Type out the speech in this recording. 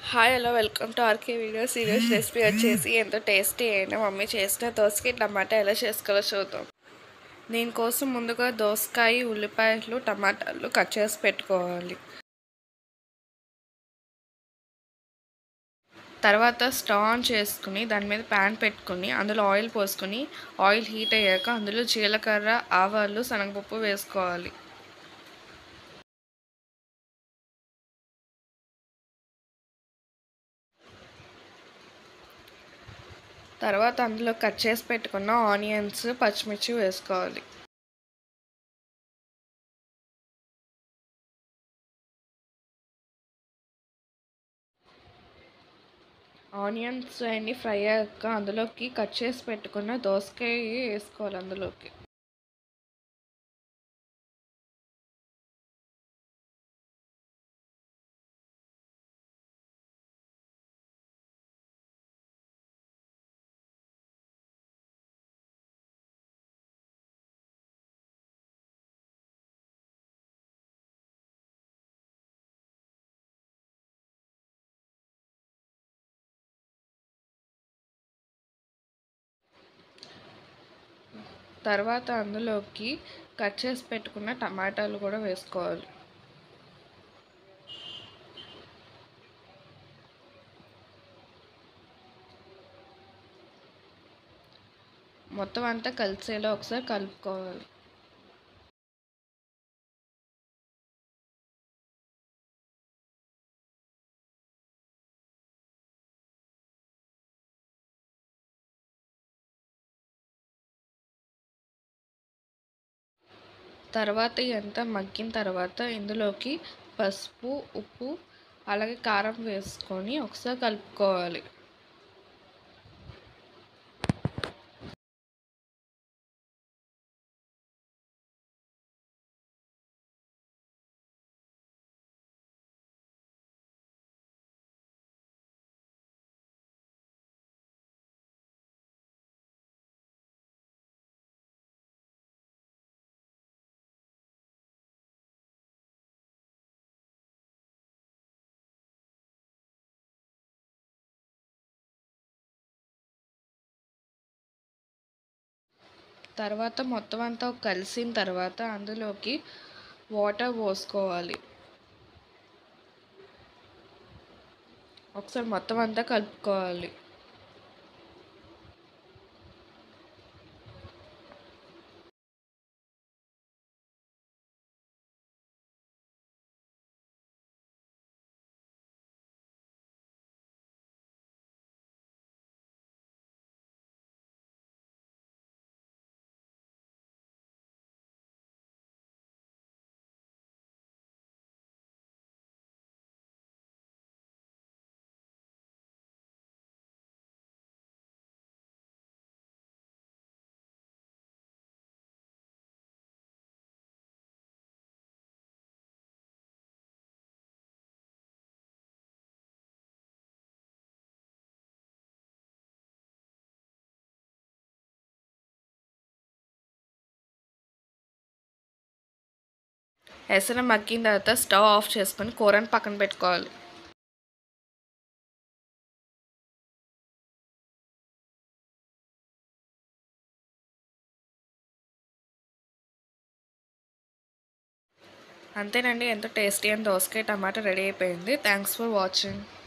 hi hello welcome to RK video series recipe వచ్చేసి ఎంతో tasty అయిన మమ్మీ చేసిన దోసకాయ టమాటా ఎలా చేసుకోవాలో చూద్దాం దీనికోసం ముందుగా దోసకాయ ఉల్లిపాయలు టమాటాలు కట్ చేసి పెట్టుకోవాలి తర్వాత స్టవ్ ఆన్ చేసుకుని దాని మీద ప్యాన్ పెట్టుకుని అందులో ఆయిల్ పోసుకొని ఆయిల్ హీట్ అయ్యాక అందులో జీలకర్ర ఆవాలు శనగపప్పు వేసుకోవాలి తర్వాత అందులో కట్ చేసి పెట్టుకున్న ఆనియన్స్ పచ్చిమిర్చి వేసుకోవాలి ఆనియన్స్ అన్నీ ఫ్రై అయ్యాక అందులోకి కట్ చేసి పెట్టుకున్న దోసకాయ వేసుకోవాలి అందులోకి తర్వాత అందులోకి కట్ చేసి పెట్టుకున్న టమాటాలు కూడా వేసుకోవాలి మొత్తం అంతా కలిసేలా ఒకసారి కలుపుకోవాలి తర్వాత ఇదంతా మగ్గిన తర్వాత ఇందులోకి పసుపు ఉప్పు అలాగే కారం వేసుకొని ఒకసారి కలుపుకోవాలి తర్వాత మొత్తం అంతా కలిసిన తర్వాత అందులోకి వాటర్ పోసుకోవాలి ఒకసారి మొత్తం అంతా కలుపుకోవాలి ఎసరు మగ్గిన తర్వాత స్టవ్ ఆఫ్ చేసుకొని కూరని పక్కన పెట్టుకోవాలి అంతేనండి ఎంతో టేస్టీ అండ్ దోసకాయ టమాటా రెడీ అయిపోయింది థ్యాంక్స్ ఫర్ వాచింగ్